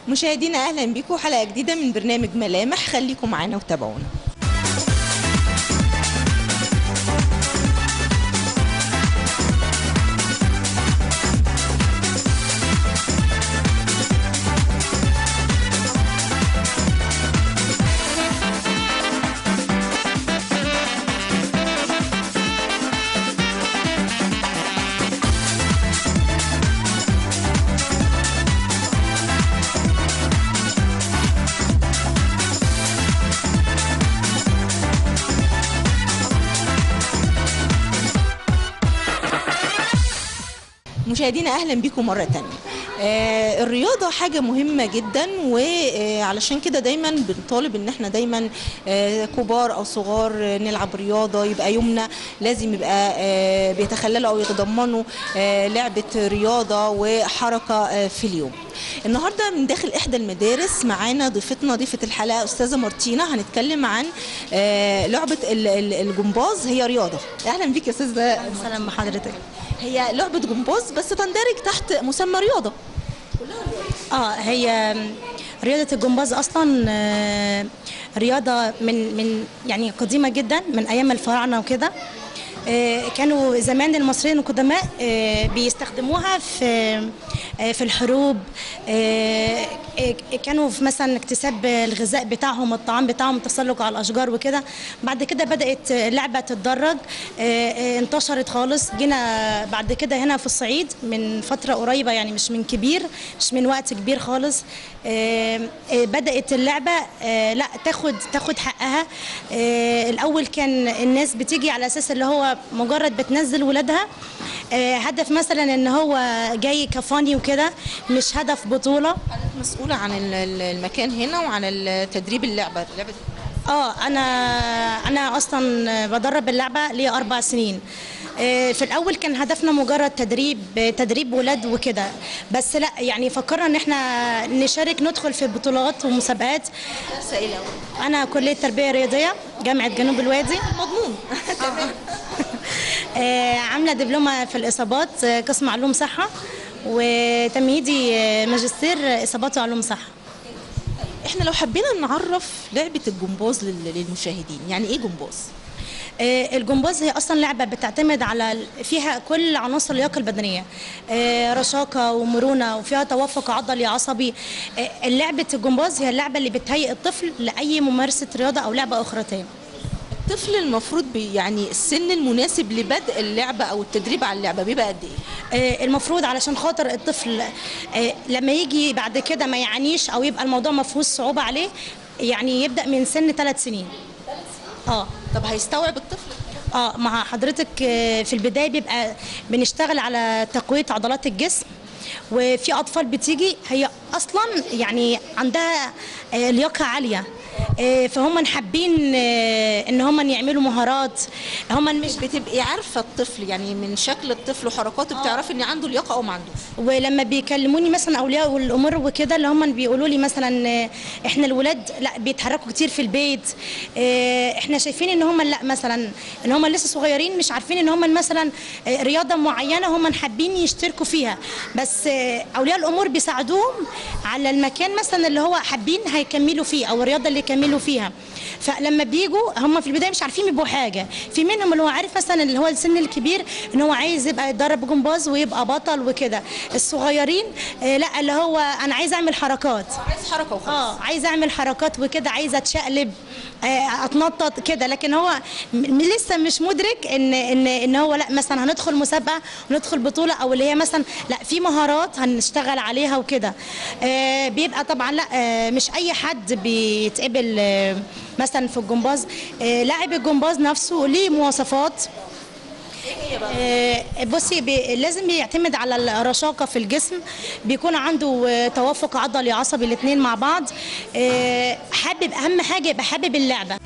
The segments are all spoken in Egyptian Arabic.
مشاهدينا اهلا بيكم حلقه جديده من برنامج ملامح خليكم معانا وتابعونا مشاهدينا اهلا بكم مره تانية آه الرياضة حاجة مهمة جدا وعلشان كده دايما بنطالب ان احنا دايما آه كبار او صغار آه، نلعب رياضة يبقى يومنا لازم يبقى آه بيتخللوا او يتضمنوا آه لعبة رياضة وحركة آه في اليوم النهاردة من داخل احدى المدارس معانا ضيفتنا ضيفة الحلقة استاذة مارتينا هنتكلم عن آه لعبة ال- ال- الجمباز هي رياضة اهلا بيك يا استاذة سلام بحضرتك هي لعبة جمباز بس تندرج تحت مسمى رياضة اه هي رياضة الجمباز اصلا آه، رياضة من من يعني قديمة جدا من ايام الفراعنة وكده آه، كانوا زمان المصريين القدماء آه، بيستخدموها في آه، في الحروب آه، آه، كانوا في مثلا اكتساب الغذاء بتاعهم الطعام بتاعهم التسلق على الاشجار وكده بعد كده بدات اللعبه تتدرج آه، آه، انتشرت خالص جينا بعد كده هنا في الصعيد من فتره قريبه يعني مش من كبير مش من وقت كبير خالص آه، آه، بدات اللعبه آه، لا تاخد تاخد حقها آه، الاول كان الناس بتيجي على اساس اللي هو مجرد بتنزل ولادها آه، هدف مثلا ان هو جاي كفاني وكده مش هدف بطوله حضرتك مسؤولة عن ال- ال- المكان هنا وعن التدريب اللعبة لعبة اه انا انا اصلا بدرب اللعبه لي اربع سنين آه، في الاول كان هدفنا مجرد تدريب تدريب ولاد وكده بس لا يعني فكرنا ان احنا نشارك ندخل في بطولات ومسابقات سائلة انا كليه تربيه رياضيه جامعه جنوب الوادي مضمون آه، عامله دبلومه في الاصابات آه، قسم علوم صحه وتمهيدي آه، ماجستير اصابات وعلوم صحه احنا لو حبينا نعرف لعبة الجمباز لل- للمشاهدين يعني ايه جمباز؟ آه، الجمباز هي اصلا لعبه بتعتمد على ال- فيها كل عناصر اللياقه البدنيه آه، رشاقه ومرونه وفيها توافق عضلي عصبي آه، لعبه الجمباز هي اللعبه اللي بتهيئ الطفل لاي ممارسه رياضه او لعبه اخرى تاني الطفل المفروض بي يعني السن المناسب لبدء اللعبة او التدريب على اللعبة بيبقى قد ايه؟ آه، المفروض علشان خاطر الطفل آه، لما يجي بعد كده ما يعانيش او يبقى الموضوع ما فيهوش صعوبه عليه يعني يبدا من سن ثلاث سنين اه طب هيستوعب الطفل؟ اه مع حضرتك آه، في البدايه بيبقى بنشتغل على تقويه عضلات الجسم وفي اطفال بتيجي هي اصلا يعني عندها آه، لياقه عاليه آه، فهم حابين آه، ان هم يعملوا مهارات هم مش بتبقي عارفة الطفل يعني من شكل الطفل وحركاته بتعرفي ان عنده لياقة او ما عندوش ولما بيكلموني مثلا اولياء الامور وكده اللي هم بيقولوا لي مثلا آه، احنا الولاد لا بيتحركوا كتير في البيت آه، احنا شايفين ان هم لا مثلا ان هم لسه صغيرين مش عارفين ان هم مثلا آه، رياضه معينه هم حابين يشتركوا فيها بس آه، اولياء الامور بيساعدوهم على المكان مثلا اللي هو حابين هيكملوا فيه او الرياضه اللي يكملوا فيها فلما بيجوا هم في البدايه مش عارفين يبقوا حاجه في منهم اللي هو عارف مثلا اللي هو السن الكبير ان هو عايز يبقى يتدرب جمباز ويبقى بطل وكده الصغيرين آه، لا اللي هو انا عايز اعمل حركات عايز حركة وخلاص اه عايز اعمل حركات وكده عايزه اتشقلب آه، اتنطط كده لكن هو م- لسه مش مدرك ان ان ان هو لا مثلا هندخل مسابقه وندخل بطوله او اللي هي مثلا لا في مهارات هنشتغل عليها وكده آه، بيبقى طبعا لا آه، مش اي حد بيتقبل آه، مثلا في الجمباز آه، لاعب الجمباز نفسه ليه مواصفات آه، بصي بي لازم يعتمد على الرشاقة في الجسم بيكون عنده آه، توافق عضلي عصبي الاثنين مع بعض آه، حابب أهم حاجة يبقى حابب اللعبة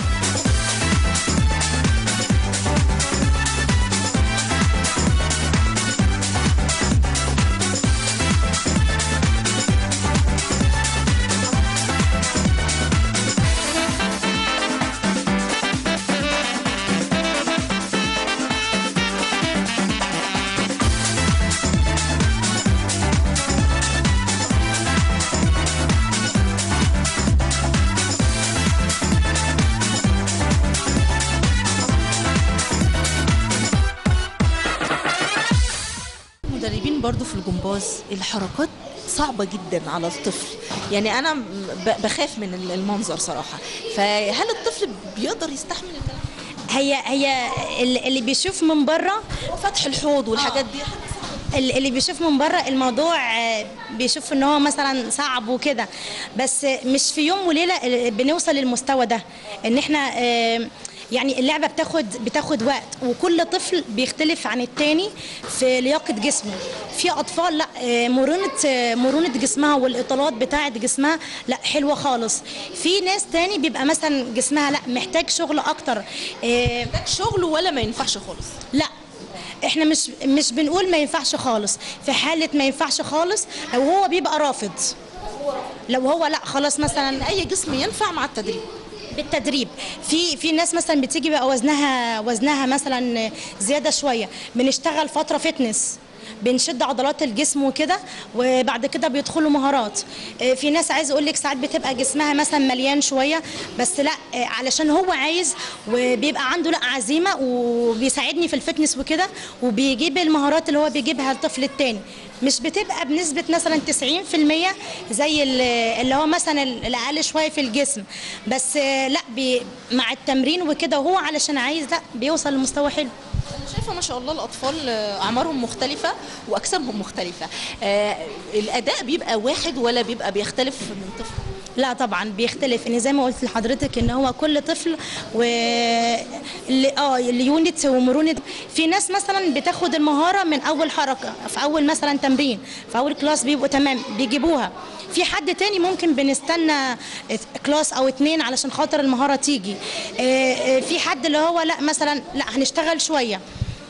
الجمباز الحركات صعبة جدا على الطفل يعني أنا ب- بخاف من المنظر صراحة فهل الطفل بيقدر يستحمل الكلام هي هي ال- اللي بيشوف من بره ده؟ فتح الحوض والحاجات دي ال- اللي بيشوف من بره الموضوع آه، بيشوف ان هو مثلا صعب وكده بس مش في يوم وليله آه، بنوصل للمستوى ده ان احنا آه، يعني اللعبه بتاخد بتاخد وقت وكل طفل بيختلف عن التاني في لياقه جسمه في اطفال لا آه، مرونه آه، مرونه جسمها والاطالات بتاعه جسمها لا حلوه خالص في ناس تاني بيبقى مثلا جسمها لا محتاج شغل اكتر آه، محتاج شغل ولا ما ينفعش خالص لا احنا مش مش بنقول ما ينفعش خالص في حاله ما ينفعش خالص لو هو بيبقى رافض لو هو لا خلاص مثلا أي جسم ينفع مع التدريب بالتدريب في في ناس مثلا بتيجي بقى وزنها وزنها مثلا زياده شويه بنشتغل فتره فتنس بنشد عضلات الجسم وكده وبعد كده بيدخلوا مهارات آه، في ناس عايز اقول لك ساعات بتبقى جسمها مثلا مليان شويه بس لا آه، علشان هو عايز وبيبقى عنده لا عزيمه وبيساعدني في الفتنس وكده وبيجيب المهارات اللي هو بيجيبها الطفل التاني مش بتبقى بنسبة مثلا 90% زي ال- اللي هو مثلا الأقل شوية في الجسم بس آه، لا بي مع التمرين وكده وهو علشان عايز لا بيوصل لمستوى حلو أنا شايفة ما شاء الله الأطفال آه، أعمارهم مختلفة وأجسامهم مختلفة آه الأداء بيبقى واحد ولا بيبقى بيختلف من طفل لا طبعا بيختلف ان زي ما قلت لحضرتك ان هو كل طفل و اللي اه اليونت ومرونه في ناس مثلا بتاخد المهاره من اول حركه في اول مثلا تمرين في اول كلاس بيبقوا تمام بيجيبوها في حد تاني ممكن بنستنى كلاس او اتنين علشان خاطر المهاره تيجي آه، آه، في حد اللي هو لا مثلا لا هنشتغل شويه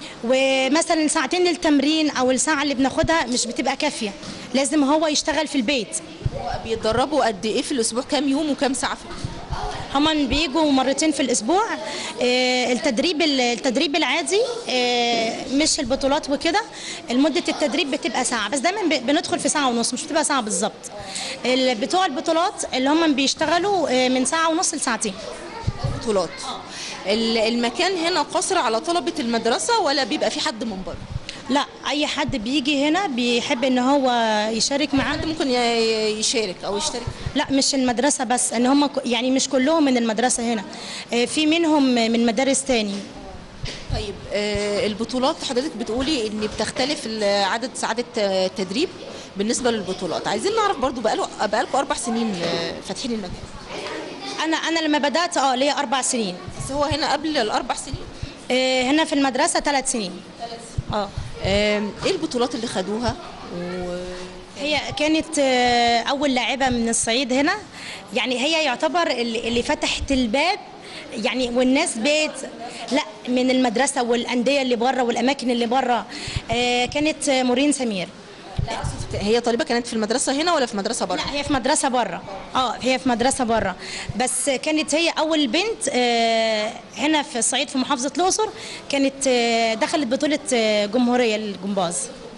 ومثلا ساعتين للتمرين او الساعه اللي بناخدها مش بتبقى كافيه لازم هو يشتغل في البيت هو بيتدربوا قد إيه في الأسبوع كام يوم وكام ساعة في الأسبوع هما بيجوا مرتين في الاسبوع آه، التدريب التدريب العادي آه، مش البطولات وكده مده التدريب بتبقى ساعه بس دايما ب- بندخل في ساعه ونص مش بتبقى ساعه بالظبط ال- بتوع البطولات اللي هم بيشتغلوا آه، من ساعه ونص لساعتين بطولات ال- المكان هنا قصر على طلبة المدرسة ولا بيبقى في حد من بره لا اي حد بيجي هنا بيحب ان هو يشارك معانا حد ممكن ي- يشارك أو يشترك لا مش المدرسه بس ان هم ك- يعني مش كلهم من المدرسه هنا آه، في منهم من مدارس تاني طيب آه، البطولات حضرتك بتقولي ان بتختلف ال- عدد ساعات الت- التدريب بالنسبه للبطولات عايزين نعرف برضو بقاله بقالكم اربع سنين آه، فاتحين المكان انا انا لما بدات اه ليا اربع سنين بس هو هنا قبل الاربع سنين آه، هنا في المدرسه ثلاث سنين اه آم، ايه البطولات اللي خدوها و... هي كانت آه، اول لاعبه من الصعيد هنا يعني هي يعتبر اللي اللي فتحت الباب يعني والناس بيت لا من المدرسه والانديه اللي بره والاماكن اللي بره آه، كانت آه، مورين سمير لا أقصد هي طالبه كانت في المدرسه هنا ولا في مدرسه بره لا هي في مدرسه بره اه هي في مدرسه بره بس كانت هي اول بنت آه، هنا في الصعيد في محافظه الاقصر كانت آه، دخلت بطوله آه، جمهوريه للجمباز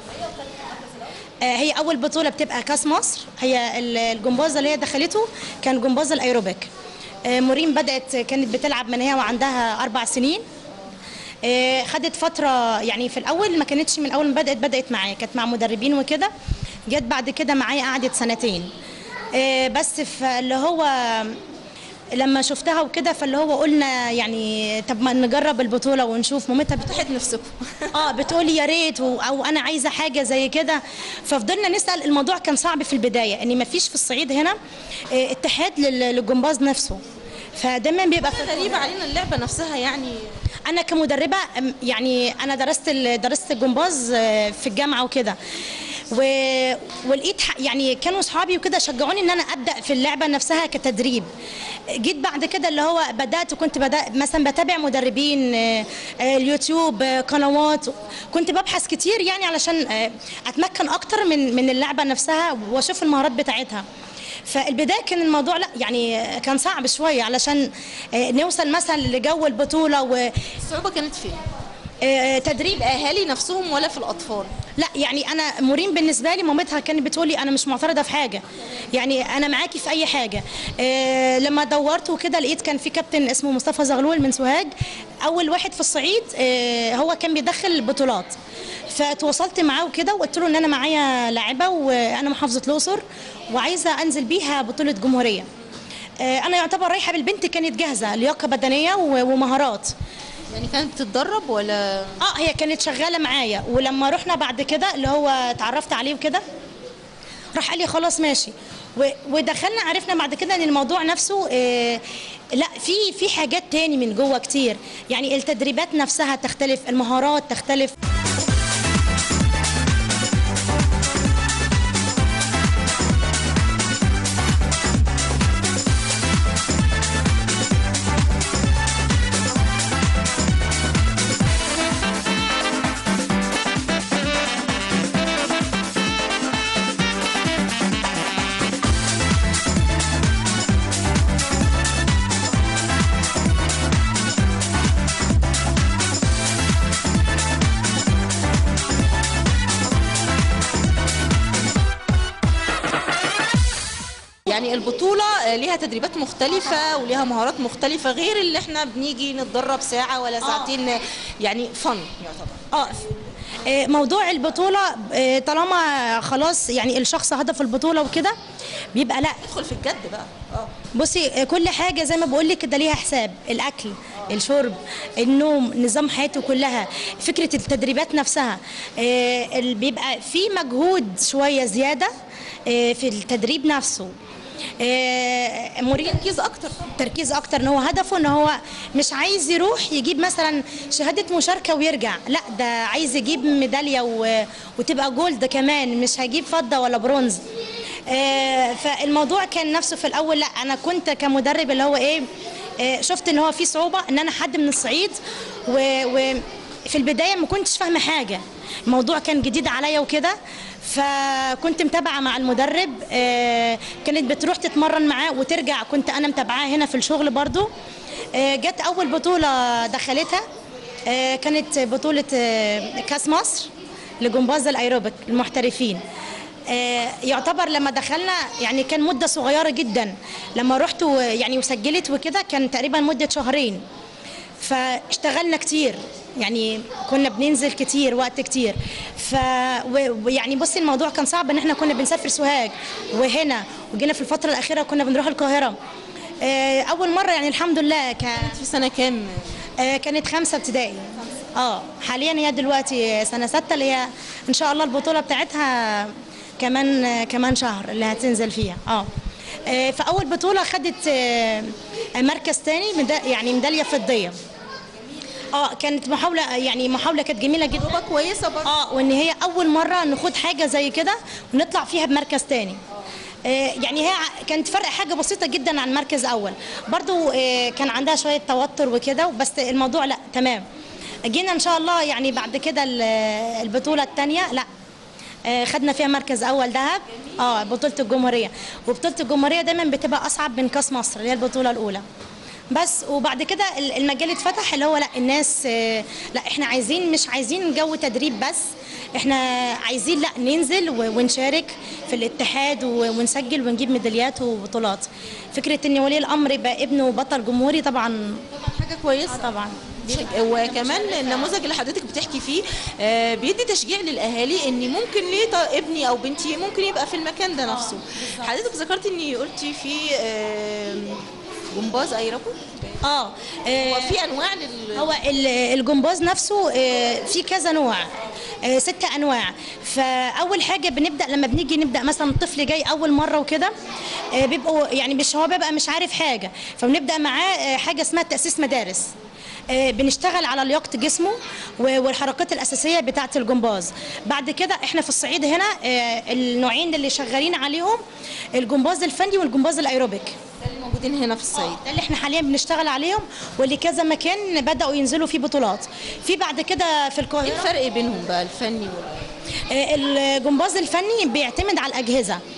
آه، هي اول بطوله بتبقى كاس مصر هي ال- الجمباز اللي هي دخلته كان جمباز الايروبيك آه، مورين بدات كانت بتلعب من هي وعندها اربع سنين آه، خدت فترة يعني في الأول ما كانتش من أول ما بدأت بدأت معايا كانت مع مدربين وكده جت بعد كده معايا قعدت سنتين آه، بس فاللي هو لما شفتها وكده فاللي هو قلنا يعني طب ما نجرب البطولة ونشوف مامتها بتقول فتحت نفسكم اه بتقولي يا ريت و- او انا عايزه حاجه زي كده ففضلنا نسال الموضوع كان صعب في البدايه ان ما فيش في الصعيد هنا آه، اتحاد لل- للجمباز نفسه فدايما بيبقى في غريبه علينا اللعبه نفسها يعني انا كمدربه أم- يعني انا درست ال- درست الجمباز آه، في الجامعه وكده و... ولقيت ح- يعني كانوا اصحابي وكده شجعوني ان انا ابدا في اللعبه نفسها كتدريب جيت بعد كده اللي هو بدات وكنت بدأ مثلا بتابع مدربين آه، آه، اليوتيوب آه، قنوات كنت ببحث كتير يعني علشان آه، اتمكن اكتر من من اللعبه نفسها واشوف المهارات بتاعتها فالبدايه كان الموضوع لا يعني كان صعب شويه علشان آه، نوصل مثلا لجو البطوله و الصعوبه كانت فين آه، تدريب الاهالي نفسهم ولا في الاطفال لا يعني انا مورين بالنسبه لي مامتها كانت بتقولي انا مش معترضه في حاجه يعني انا معاكي في اي حاجه إيه لما دورت وكده لقيت كان في كابتن اسمه مصطفى زغلول من سوهاج اول واحد في الصعيد إيه هو كان بيدخل البطولات فتواصلت معاه وكده وقلت له ان انا معايا لاعبه وانا محافظه الاقصر وعايزه انزل بيها بطوله جمهوريه إيه انا يعتبر رايحه بالبنت كانت جاهزه لياقه بدنيه و- ومهارات يعني كانت بتتدرب ولا اه هي كانت شغاله معايا ولما رحنا بعد كده اللي هو اتعرفت عليه وكده راح قال لي خلاص ماشي و- ودخلنا عرفنا بعد كده ان الموضوع نفسه آه لا في في حاجات تاني من جوه كتير يعني التدريبات نفسها تختلف المهارات تختلف يعني البطولة آه، ليها تدريبات مختلفة وليها مهارات مختلفة غير اللي احنا بنيجي نتدرب ساعة ولا ساعتين آه، يعني فن يعتبر اه آه، موضوع البطولة آه، طالما خلاص يعني الشخص هدف البطولة وكده بيبقى لا ندخل في الجد بقى اه بصي آه، كل حاجة زي ما بقول لك كده ليها حساب الأكل الشرب النوم نظام حياته كلها فكرة التدريبات نفسها آه، ال- بيبقى في مجهود شوية زيادة آه، في التدريب نفسه آه، مريح تركيز اكتر تركيز اكتر ان هو هدفه ان هو مش عايز يروح يجيب مثلا شهاده مشاركه ويرجع لا ده عايز يجيب ميداليه و... وتبقى جولد كمان مش هيجيب فضه ولا برونز آه فالموضوع كان نفسه في الاول لا انا كنت كمدرب اللي هو ايه آه شفت ان هو في صعوبه ان انا حد من الصعيد و... و... في البدايه ما كنتش فاهمه حاجه الموضوع كان جديد عليا وكده فكنت متابعه مع المدرب آه، كانت بتروح تتمرن معاه وترجع كنت انا متابعاه هنا في الشغل برضو آه، جت اول بطوله دخلتها آه، كانت بطوله آه، كاس مصر لجمباز الايروبيك المحترفين آه، يعتبر لما دخلنا يعني كان مده صغيره جدا لما رحت و- يعني وسجلت وكده كان تقريبا مده شهرين فاشتغلنا كتير يعني كنا بننزل كتير وقت كتير ف و- ويعني بصي الموضوع كان صعب ان احنا كنا بنسافر سوهاج وهنا وجينا في الفتره الاخيره كنا بنروح القاهره آه، اول مره يعني الحمد لله ك... في سنة كام آه، كانت خمسه ابتدائي اه حاليا هي دلوقتي سنه سته اللي هي ان شاء الله البطوله بتاعتها كمان آه، كمان شهر اللي هتنزل فيها اه آه، فاول بطوله خدت آه، مركز تاني مدا- يعني ميداليه فضيه اه كانت محاوله يعني محاوله كانت جميله جدا تجربة كويسة برضه اه وان هي اول مره ناخد حاجه زي كده ونطلع فيها بمركز تاني آه، يعني هي ع- كانت فرق حاجه بسيطه جدا عن مركز اول برضو آه، كان عندها شويه توتر وكده بس الموضوع لا تمام جينا ان شاء الله يعني بعد كده ال- البطوله الثانيه لا آه، خدنا فيها مركز اول ذهب اه بطوله الجمهوريه وبطوله الجمهوريه دايما بتبقى اصعب من كاس مصر اللي هي البطوله الاولى بس وبعد كده ال- المجال اتفتح اللي هو لا الناس آه، لا احنا عايزين مش عايزين جو تدريب بس احنا عايزين لا ننزل و- ونشارك في الاتحاد و- ونسجل ونجيب ميداليات وبطولات فكره ان ولي الامر يبقى ابنه بطل جمهوري طبعا حاجة كويسة طبعا شيء- وكمان النموذج اللي حضرتك بتحكي فيه آه، بيدي تشجيع للاهالي ان ممكن ليه ط- ابني او بنتي ممكن يبقى في المكان ده نفسه حضرتك ذكرت اني قلتي في آه، جمباز ايرابو اه آه، هو في انواع لل هو ال- الجمباز نفسه آه، في كذا نوع آه، ست انواع فاول حاجه بنبدا لما بنيجي نبدا مثلا طفل جاي اول مره وكده آه، بيبقوا يعني مش هو بيبقى مش عارف حاجه فبنبدا معاه آه، حاجه اسمها تاسيس مدارس آه، بنشتغل على لياقه جسمه و- والحركات الاساسيه بتاعه الجمباز بعد كده احنا في الصعيد هنا آه، النوعين اللي شغالين عليهم الجمباز الفني والجمباز الايروبيك ده اللي موجودين هنا في الصعيد ده اللي احنا حاليا بنشتغل عليهم واللي كذا مكان بداوا ينزلوا فيه بطولات في بعد كده في ايه القاهره الفرق بينهم بقى الفني وال... آه، الجمباز الفني بيعتمد على الاجهزه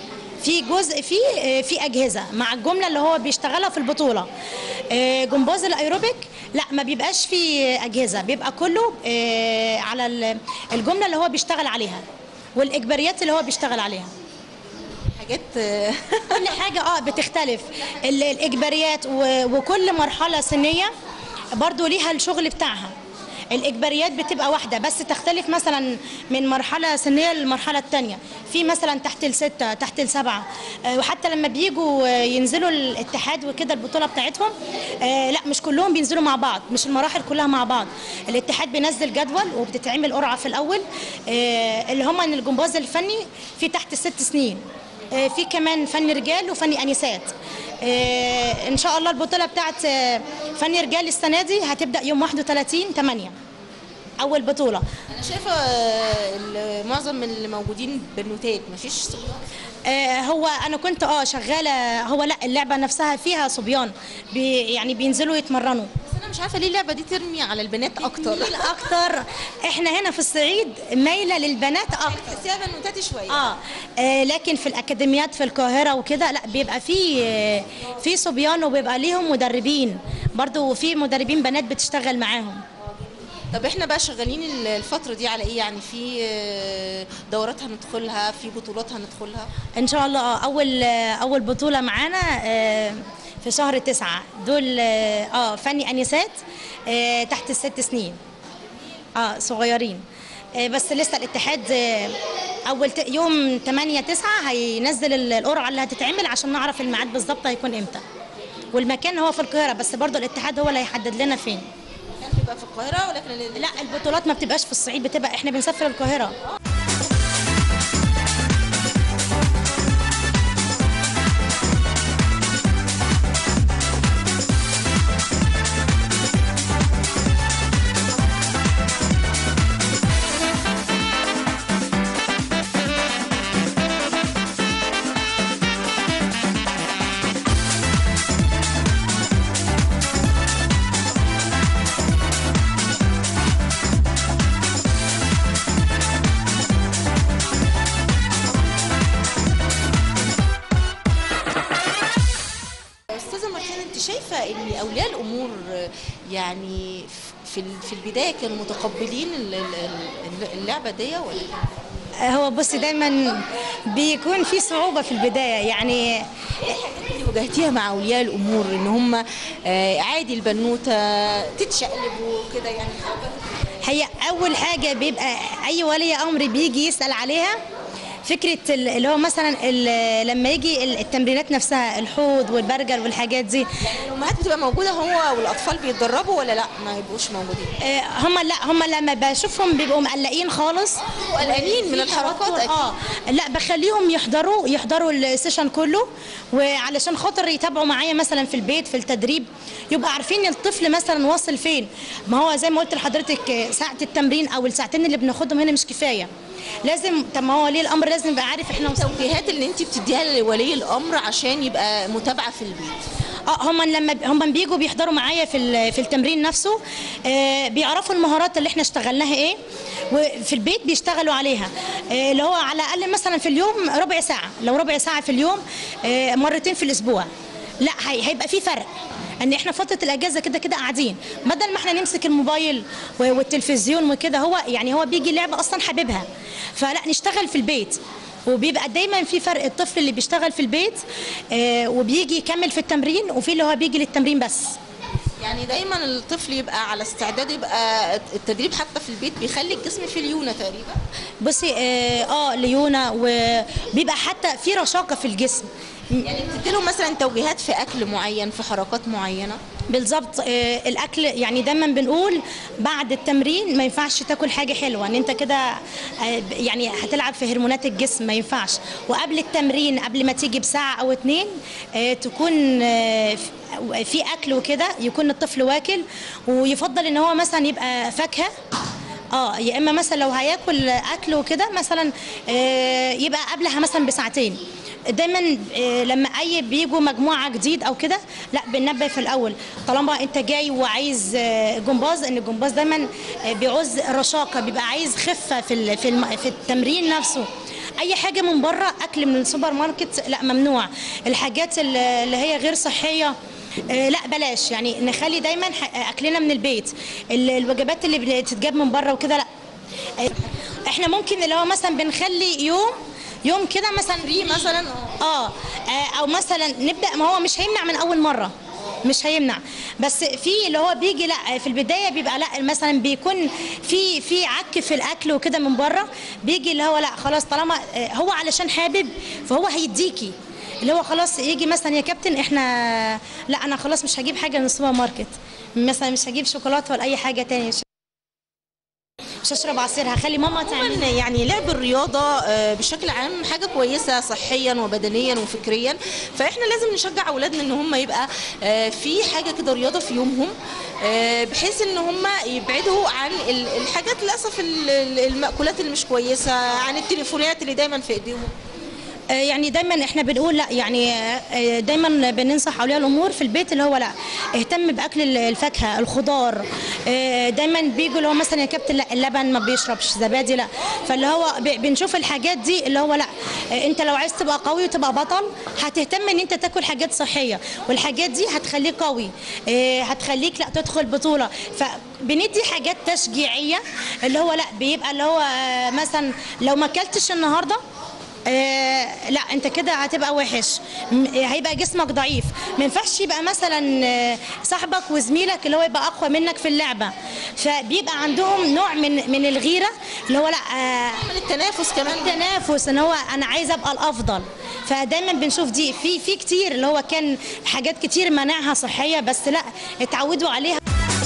في جزء فيه آه، في اجهزه مع الجمله اللي هو بيشتغلها في البطوله آه، جمباز الايروبيك لا ما بيبقاش فيه اجهزه بيبقى كله آه، على ال- الجمله اللي هو بيشتغل عليها والاجباريات اللي هو بيشتغل عليها حاجات كل حاجة اه بتختلف ال- الإجباريات و- وكل مرحلة سنية برضو ليها الشغل بتاعها الإجباريات بتبقى واحدة بس تختلف مثلا من مرحلة سنية للمرحلة التانية في مثلا تحت الستة تحت السبعة آه، وحتى لما بيجوا آه، ينزلوا الاتحاد وكده البطولة بتاعتهم آه، لا مش كلهم بينزلوا مع بعض مش المراحل كلها مع بعض الاتحاد بينزل جدول وبتتعمل قرعة في الأول آه، اللي هم إن الجمباز الفني في تحت الست سنين آه، في كمان فن رجال وفن انسات آه، ان شاء الله البطوله بتاعت آه، فن رجال السنه دي هتبدا يوم 31 8 اول بطوله انا شايفه آه، ال- معظم اللي موجودين بنوتات مفيش صبيان آه، هو انا كنت اه شغاله هو لا اللعبه نفسها فيها صبيان بي يعني بينزلوا يتمرنوا بس انا مش عارفه ليه اللعبه دي ترمي على البنات اكتر ميل اكتر احنا هنا في الصعيد مايله للبنات اكتر تحسيها بنوتاتي شويه آه. اه لكن في الاكاديميات في القاهره وكده لا بيبقى في آه، في صبيان وبيبقى ليهم مدربين برضو في مدربين بنات بتشتغل معاهم طب احنا بقى شغالين ال- الفتره دي على ايه يعني في آه، دورات هندخلها في بطولات هندخلها ان شاء الله آه، اول آه، اول بطوله معانا آه، في شهر تسعة دول اه آه، فني انسات آه، تحت الست سنين اه صغيرين آه، بس لسه الاتحاد آه، اول ت- يوم 8 9 هينزل ال- القرعه اللي هتتعمل عشان نعرف الميعاد بالظبط هيكون امتى والمكان هو في القاهره بس برضو الاتحاد هو اللي هيحدد لنا فين كان بيبقى في القاهره ولكن ال- لا البطولات ما بتبقاش في الصعيد بتبقى احنا بنسافر القاهره استاذه مارتين انت شايفه ان اولياء الامور آه، يعني في ال- في البدايه كانوا متقبلين ال- ال- ال- اللعبه دي ولا كان- هو بصي دايما بيكون في صعوبة في البداية يعني اللي واجهتيها مع اولياء الامور ان هم آه، عادي البنوته تتشقلب وكده يعني هي أول حاجة بيبقى أي ولي أمر بيجي يسأل عليها فكرة ال- اللي هو مثلا ال- لما يجي ال- التمرينات نفسها الحوض والبرجل والحاجات دي الامهات بتبقى موجوده هو والاطفال بيتدربوا ولا لا ما يبقوش موجودين آه، هم لا هم لما بشوفهم بيبقوا مقلقين خالص قلقانين من في الحركات توتر، أكيد. اه لا بخليهم يحضروا يحضروا السيشن كله وعلشان خاطر يتابعوا معايا مثلا في البيت في التدريب يبقى عارفين الطفل مثلا واصل فين ما هو زي ما قلت لحضرتك آه، ساعه التمرين او الساعتين اللي بناخدهم هنا مش كفايه لازم طب ما هو ولي الامر لازم يبقى عارف احنا وصلنا التوجيهات اللي انت بتديها لولي الامر عشان يبقى متابعه في البيت اه هم لما هم بيجوا بيحضروا معايا في ال- في التمرين نفسه آه بيعرفوا المهارات اللي احنا اشتغلناها ايه وفي البيت بيشتغلوا عليها آه اللي هو على الاقل مثلا في اليوم ربع ساعه لو ربع ساعه في اليوم آه مرتين في الاسبوع لا هي هيبقى في فرق ان احنا فتره الاجازه كده كده قاعدين بدل ما احنا نمسك الموبايل و- والتلفزيون وكده هو يعني هو بيجي لعبه اصلا حاببها فلا نشتغل في البيت وبيبقى دايما في فرق الطفل اللي بيشتغل في البيت آه، وبيجي يكمل في التمرين وفي اللي هو بيجي للتمرين بس يعني دايما الطفل يبقى على استعداد يبقى التدريب حتى في البيت بيخلي الجسم في ليونه تقريبا بصي اه, آه ليونه وبيبقى حتى في رشاقه في الجسم يعني بتديلهم مثلا توجيهات في اكل معين في حركات معينه بالظبط آه الاكل يعني دايما بنقول بعد التمرين ما ينفعش تاكل حاجه حلوه ان انت كده آه يعني هتلعب في هرمونات الجسم ما ينفعش وقبل التمرين قبل ما تيجي بساعه او اتنين آه تكون آه في اكل وكده يكون الطفل واكل ويفضل ان هو مثلا يبقى فاكهه اه يا اما مثلا لو هياكل اكل وكده مثلا آه يبقى قبلها مثلا بساعتين دايما آه، لما اي بيجوا مجموعه جديد او كده لا بننبه في الاول طالما انت جاي وعايز آه، جمباز ان الجمباز دايما آه، بيعوز رشاقه بيبقى عايز خفه في ال- في الم- في التمرين نفسه اي حاجه من بره اكل من السوبر ماركت لا ممنوع الحاجات ال- اللي هي غير صحيه آه، لا بلاش يعني نخلي دايما ح- اكلنا من البيت ال- الوجبات اللي بتتجاب من بره وكده لا آه، احنا ممكن اللي هو مثلا بنخلي يوم يوم كده مثلا فري مثلا اه آه، او مثلا نبدا ما هو مش هيمنع من اول مره مش هيمنع بس في اللي هو بيجي لا في البدايه بيبقى لا مثلا بيكون في في عك في الاكل وكده من بره بيجي اللي هو لا خلاص طالما آه، هو علشان حابب فهو هيديكي اللي هو خلاص يجي مثلا يا كابتن احنا لا انا خلاص مش هجيب حاجه من السوبر ماركت مثلا مش هجيب شوكولاته ولا اي حاجه تاني مش مش هشرب عصير هخلي ماما تعمل عموما يعني لعب الرياضة آه، بشكل عام حاجة كويسة صحيا وبدنيا وفكريا فاحنا لازم نشجع اولادنا ان هم يبقى آه، في حاجة كده رياضة في يومهم آه، بحيث ان هم يبعدوا عن ال- الحاجات للاسف ال- ال- المأكولات اللي مش كويسة عن التليفونات اللي دايما في ايديهم آه، يعني دايما احنا بنقول لا يعني آه، دايما بننصح اولياء الامور في البيت اللي هو لا اهتم باكل ال- الفاكهه الخضار آه، دايما بيجوا اللي هو مثلا يا كابتن لا اللبن ما بيشربش زبادي لا فاللي هو ب- بنشوف الحاجات دي اللي هو لا آه، انت لو عايز تبقى قوي وتبقى بطل هتهتم ان انت تاكل حاجات صحيه والحاجات دي هتخليك قوي آه، هتخليك لا تدخل بطوله فبندي حاجات تشجيعيه اللي هو لا بيبقى اللي هو آه، مثلا لو ما اكلتش النهارده آه لا انت كده هتبقى وحش م- هيبقى جسمك ضعيف ما ينفعش يبقى مثلا آه، صاحبك وزميلك اللي هو يبقى اقوى منك في اللعبه فبيبقى عندهم نوع من من الغيره اللي هو لا آه من التنافس كمان تنافس ان هو انا عايز ابقى الافضل فدايما بنشوف دي في في كتير اللي هو كان حاجات كتير مناعها صحيه بس لا اتعودوا عليها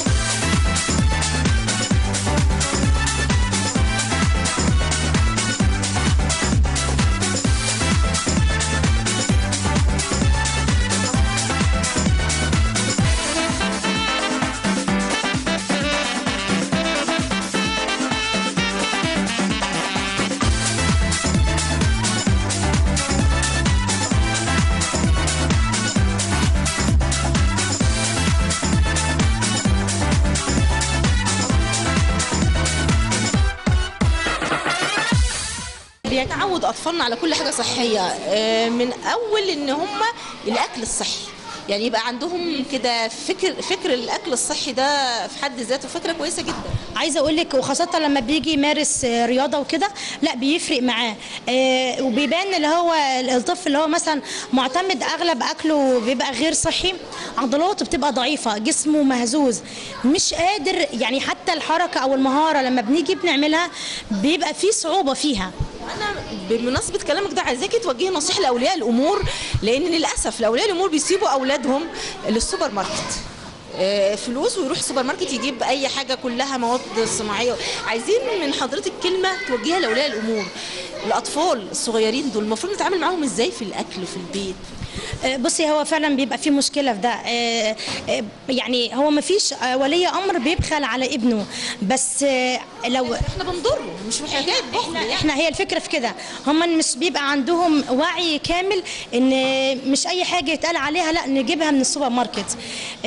بيتعود اطفالنا على كل حاجه صحيه آه، من اول ان هم الاكل الصحي يعني يبقى عندهم كده فكر فكر الاكل الصحي ده في حد ذاته فكره كويسه جدا عايزه اقول لك وخاصه لما بيجي يمارس آه، رياضه وكده لا بيفرق معاه آه، وبيبان اللي هو الطفل اللي هو مثلا معتمد اغلب اكله بيبقى غير صحي عضلاته بتبقى ضعيفه جسمه مهزوز مش قادر يعني حتى الحركه او المهاره لما بنيجي بنعملها بيبقى في صعوبه فيها انا بمناسبه كلامك ده عايزاكي توجهي نصيحه لاولياء الامور لان للاسف الاولياء الامور بيسيبوا اولادهم للسوبر ماركت آه، فلوس ويروح السوبر ماركت يجيب اي حاجه كلها مواد صناعيه عايزين من حضرتك كلمه توجهيها لاولياء الامور الاطفال الصغيرين دول المفروض نتعامل معاهم ازاي في الاكل في البيت آه، بصي هو فعلا بيبقى في مشكله في ده آه، آه، يعني هو ما فيش ولي امر بيبخل على ابنه بس آه، لو احنا بنضره مش حكايه بخل احنا يعني. احنا هي الفكره في كده هم مش بيبقى عندهم وعي كامل ان مش اي حاجه يتقال عليها لا نجيبها من السوبر ماركت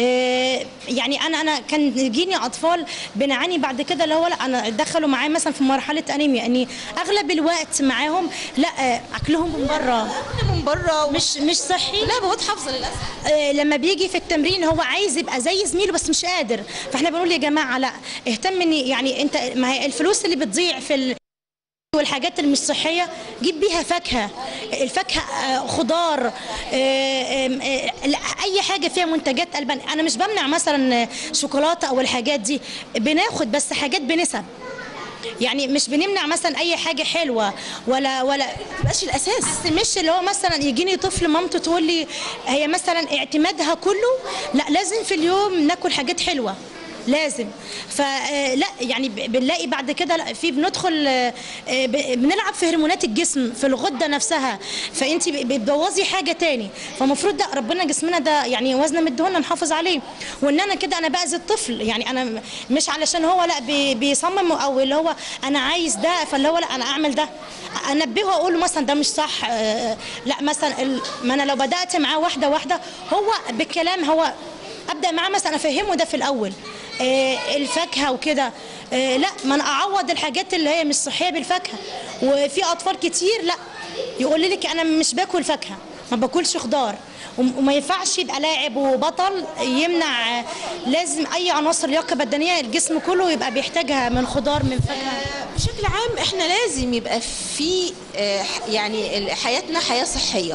اه، يعني انا انا كان يجيني اطفال بنعاني بعد كده اللي هو لا انا دخلوا معايا مثلا في مرحله انيميا اني اغلب الوقت معاهم لا اه، اكلهم من بره من بره مش مش صحي لا مواد حافظه للاسف آه، لما بيجي في التمرين هو عايز يبقى زي زميله بس مش قادر فاحنا بنقول يا جماعه لا اهتم إن يعني انت ما هي الفلوس اللي بتضيع في ال... والحاجات اللي مش صحيه جيب بيها فاكهه الفاكهه آه، خضار آه، آم، آه، لا، اي حاجه فيها منتجات البان انا مش بمنع مثلا شوكولاته او الحاجات دي بناخد بس حاجات بنسب يعني مش بنمنع مثلا اي حاجه حلوه ولا ولا تبقاش الاساس بس مش اللي هو مثلا يجيني طفل مامته تقول لي هي مثلا اعتمادها كله لا لازم في اليوم ناكل حاجات حلوه لازم فلا يعني ب- بنلاقي بعد كده لا في بندخل آه، ب- بنلعب في هرمونات الجسم في الغده نفسها فانت ب- بتبوظي حاجه تاني فالمفروض ده ربنا جسمنا ده يعني وزن مديهولنا نحافظ عليه وان انا كده انا باذي الطفل يعني انا م- مش علشان هو لا بي- بيصمم او اللي هو انا عايز ده فاللي هو لا انا اعمل ده انبهه اقول له مثلا ده مش صح آه، لا مثلا ال- ما انا لو بدات معاه واحده واحده هو بالكلام هو ابدا معاه مثلا افهمه ده في الاول آه، الفاكهه وكده آه، لا ما انا اعوض الحاجات اللي هي مش صحيه بالفاكهه وفي اطفال كتير لا يقول لك انا مش باكل فاكهه ما باكلش خضار وم- وما ينفعش يبقى لاعب وبطل يمنع لازم اي عناصر لياقه بدنيه الجسم كله يبقى بيحتاجها من خضار من فاكهه بشكل عام احنا لازم يبقى في آه، يعني ال- حياتنا حياة صحية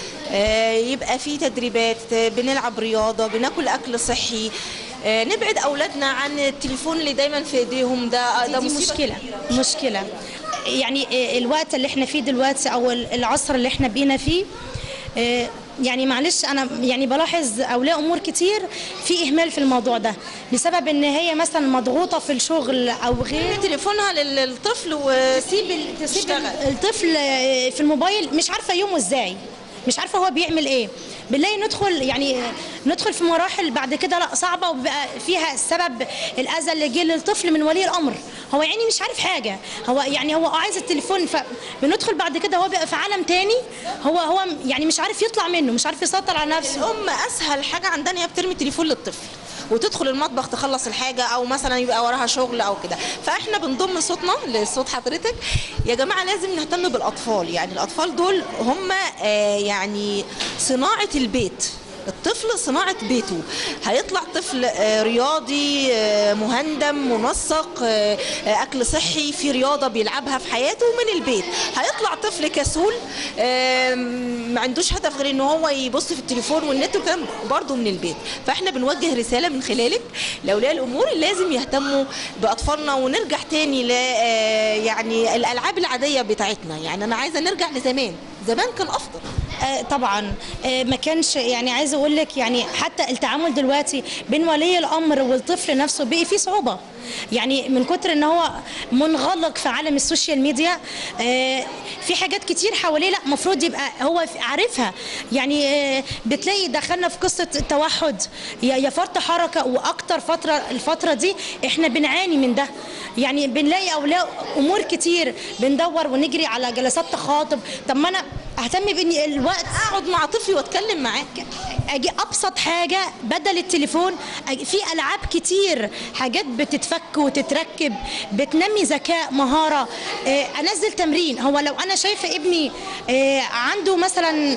آه، يبقى في تدريبات آه، بنلعب رياضة بناكل أكل صحي آه، نبعد أولادنا عن التليفون اللي دايما في إيديهم ده ده دي مصيبة مشكله كبيرة. مشكله يعني آه، الوقت اللي احنا فيه دلوقتي او ال- العصر اللي احنا بينا فيه آه، يعني معلش انا يعني بلاحظ اولياء امور كتير في اهمال في الموضوع ده بسبب ان هي مثلا مضغوطه في الشغل او غيره تليفونها لل- للطفل وسيب ال- تسيب تشتغل الطفل آه، في الموبايل مش عارفه يومه ازاي مش عارفه هو بيعمل ايه بنلاقي ندخل يعني آه، ندخل في مراحل بعد كده لا صعبه وبقى فيها السبب الاذى اللي جه للطفل من ولي الامر هو يعني مش عارف حاجه هو يعني هو عايز التليفون فبندخل بعد كده هو بقى في عالم تاني هو هو يعني مش عارف يطلع منه مش عارف يسيطر على نفسه الأم أسهل حاجة عندنا هي بترمي التليفون للطفل وتدخل المطبخ تخلص الحاجة أو مثلا يبقى وراها شغل أو كده فإحنا بنضم صوتنا لصوت حضرتك يا جماعة لازم نهتم بالأطفال يعني الأطفال دول هم آه، يعني صناعة البيت الطفل صناعة بيته هيطلع طفل آه، رياضي آه، مهندم منسق آه، آه، أكل صحي في رياضة بيلعبها في حياته من البيت هيطلع طفل كسول آه، ما عندوش هدف غير ان هو يبص في التليفون والنت والكلام برضه من البيت فاحنا بنوجه رسالة من خلالك لأولياء الأمور لازم يهتموا بأطفالنا ونرجع تاني ل آه، يعني الألعاب العادية بتاعتنا يعني أنا عايزة نرجع لزمان زمان كان أفضل آه، طبعا آه، ما كانش يعني عايزه اقول لك يعني حتى التعامل دلوقتي بين ولي الامر والطفل نفسه بقي فيه صعوبه يعني من كتر ان هو منغلق في عالم السوشيال ميديا آه، في حاجات كتير حواليه لا المفروض يبقى هو عارفها يعني آه، بتلاقي دخلنا في قصه التوحد يا يا فرط حركه واكتر فتره الفتره دي احنا بنعاني من ده يعني بنلاقي اولياء امور كتير بندور ونجري على جلسات تخاطب طب ما انا اهتم بان الوقت أقعد مع طفلي وأتكلم معاه اجي ابسط حاجه بدل التليفون أجي في العاب كتير حاجات بتتفك وتتركب بتنمي ذكاء مهاره آه، انزل تمرين هو لو انا شايفه ابني آه، عنده مثلا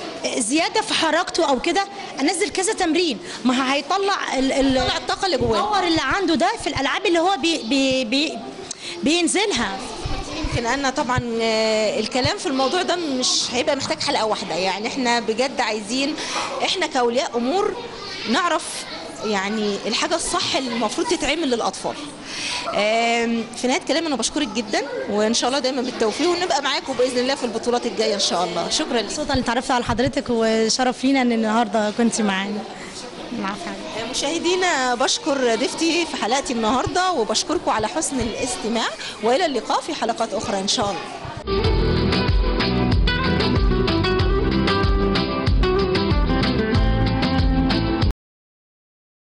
زياده في حركته او كده انزل كذا تمرين ما هيطلع ال- ال- طلع الطاقة اللي جواه الباور اللي عنده ده في الالعاب اللي هو بي بي بي بينزلها يمكن أنا طبعا آه، الكلام في الموضوع ده مش هيبقى محتاج حلقة واحدة يعني احنا بجد عايزين احنا كأولياء أمور نعرف يعني الحاجة الصح اللي المفروض تتعمل للأطفال آم، في نهاية كلامي أنا بشكرك جدا وإن شاء الله دايما بالتوفيق ونبقى معاكم بإذن الله في البطولات الجاية إن شاء الله شكرا لك مبسوطه اني اتعرفت على حضرتك وشرف لينا ان النهارده كنت معانا العفو عليك. مشاهدينا بشكر ضيفتي في حلقتي النهارده وبشكركم على حسن الاستماع والى اللقاء في حلقات اخرى ان شاء الله